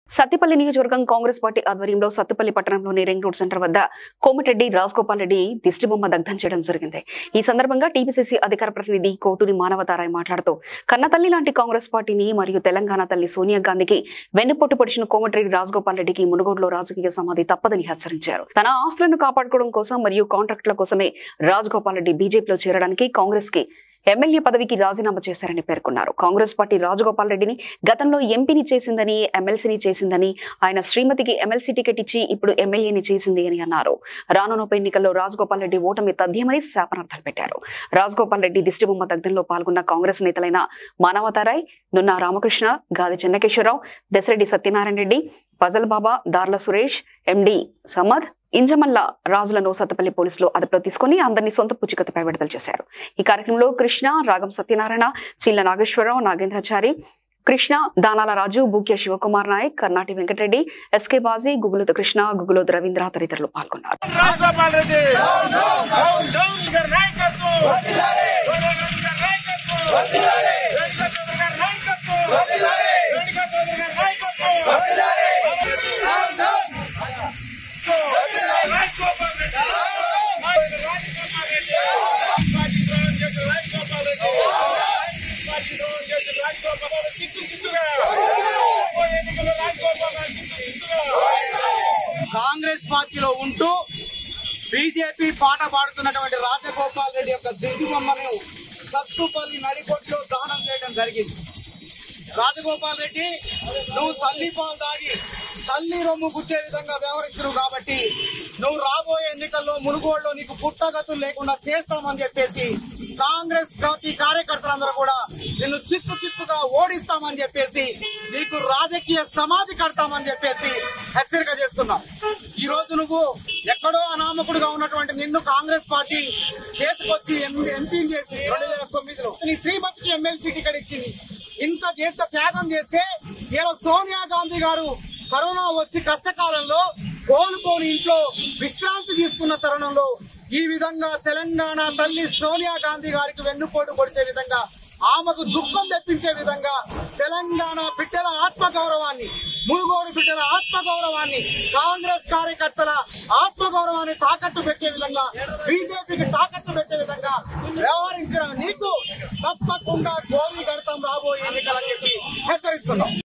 సత్తిపల్లి నియోజకవర్గం కాంగ్రెస్ పార్టీ ఆధ్వర్యంలో సత్తుపల్లి పట్టణంలోని రింగ్ రోడ్ సెంటర్ వద్ద కోమటిరెడ్డి రాజగోపాల్ రెడ్డి దిష్టిబొమ్మ దగ్ధం చేయడం జరిగింది ఈ సందర్భంగా టీపీసీసీ అధికార ప్రతినిధి కోటూరి మానవతారాయ్ మాట్లాడుతూ కన్నతల్లి లాంటి కాంగ్రెస్ పార్టీని మరియు తెలంగాణ తల్లి సోనియా గాంధీకి వెన్నుపోటు పొడిచిన కోమటిరెడ్డి రాజగోపాల్ రెడ్డికి మునుగోడులో రాజకీయ సమాధి తప్పదని హెచ్చరించారు తన ఆస్తులను కాపాడుకోవడం కోసం మరియు కాంట్రాక్టుల కోసమే రాజగోపాల్ రెడ్డి బీజేపీలో చేరడానికి కాంగ్రెస్ కి ఎమ్మెల్యే పదవికి రాజీనామా చేశారని పేర్కొన్నారు కాంగ్రెస్ పార్టీ రాజగోపాల్ రెడ్డిని గతంలో ఎంపీని చేసిందని ఎమ్మెల్సీని చేసిందని ఆయన శ్రీమతికి ఎమ్మెల్సీ టికెట్ ఇచ్చి ఇప్పుడు ఎమ్మెల్యేని చేసింది అని అన్నారు రానున్న ఉప ఎన్నికల్లో రాజగోపాల్ రెడ్డి ఓటమి తథ్యమని శాపనార్థాలు పెట్టారు రాజగోపాల్ రెడ్డి దిష్టిబొమ్మ దగ్ధంలో పాల్గొన్న కాంగ్రెస్ నేతలైన మానవతారాయ్ నున్నా రామకృష్ణ గాది చెన్నకేశ్వరరావు దశరెడ్డి సత్యనారాయణ రెడ్డి పజల్ బాబా దార్ల సురేష్ ఎండి సమద్ ఇంజమల్ల రాజులను సత్తపల్లి పోలీసులు అదుపులో తీసుకుని అందరినీ సొంత పుచ్చికతపై విడుదల చేశారు ఈ కార్యక్రమంలో కృష్ణ రాగం సత్యనారాయణ చిల్ల నాగేశ్వరరావు నాగేంద్రాచారి కృష్ణ దానాల రాజు బూక్య శివకుమార్ నాయక్ కర్ణాటి వెంకటరెడ్డి ఎస్కే బాజీ గుగులుత కృష్ణ గుగులుత రవీంద్ర తదితరులు పాల్గొన్నారు Rajagopal Reddy down down down గారి నాయకత్వం వేణుగోపాల్ గారి నాయకత్వం వేణుగోపాల్ గారి నాయకత్వం వేణుగోపాల్ గారి నాయకత్వం రాజగోపాల్ రెడ్డి రాజగోపాల్ రెడ్డి పార్టీ ద్రోహం చేసిన రాజగోపాల్ రెడ్డి పార్టీ ద్రోహం చేసిన రాజగోపాల్ రెడ్డి చిత్తు చిత్తుగా ఓ ఎన్నికల్లో రాజగోపాల్ రెడ్డి చిత్తు చిత్తుగా కాంగ్రెస్ పార్టీలో ఉంటూ బీజేపీ పాట పాడుతున్నటువంటి రాజగోపాల్ రెడ్డి యొక్క దిగుబొమ్మను సత్తుపల్లి నడికొట్లో దహనం చేయడం జరిగింది రాజగోపాల్ రెడ్డి నువ్వు తల్లి పాలు దాగి తల్లి రొమ్ము గుద్దే విధంగా వ్యవహరించరు కాబట్టి నువ్వు రాబోయే ఎన్నికల్లో మునుగోడులో నీకు పుట్టగతులు లేకుండా చేస్తామని చెప్పేసి కాంగ్రెస్ పార్టీ కార్యకర్తలందరూ కూడా నిన్ను చిత్తు చిత్తుగా ఓడిస్తామని చెప్పేసి నీకు రాజకీయ సమాధి కడతామని చెప్పేసి హెచ్చరిక చేస్తున్నాం ఈ రోజు నువ్వు ఎక్కడో అనామకుడుగా ఉన్నటువంటి నిన్ను కాంగ్రెస్ పార్టీ కేసుకొచ్చి ఎంపీని చేసి రెండు వేల తొమ్మిదిలో నీ శ్రీమతికి ఎమ్మెల్సీ టికెట్ ఇచ్చింది ఇంత ఎంత త్యాగం చేస్తే ఇలా సోనియా గాంధీ గారు కరోనా వచ్చి కష్టకాలంలో కోలుకోని ఇంట్లో విశ్రాంతి తీసుకున్న తరుణంలో ఈ విధంగా తెలంగాణ తల్లి సోనియా గాంధీ గారికి వెన్నుపోటు పొడిచే విధంగా ఆమెకు దుఃఖం తెప్పించే విధంగా తెలంగాణ బిడ్డల ఆత్మగౌరవాన్ని మునుగోడు బిడ్డల ఆత్మగౌరవాన్ని కాంగ్రెస్ కార్యకర్తల ఆత్మగౌరవాన్ని తాకట్టు పెట్టే విధంగా బీజేపీకి తాకట్టు పెట్టే విధంగా వ్యవహరించిన నీకు తప్పకుండా గోరీ గడతాం రాబోయే ఎన్నికలని చెప్పి హెచ్చరిస్తున్నాం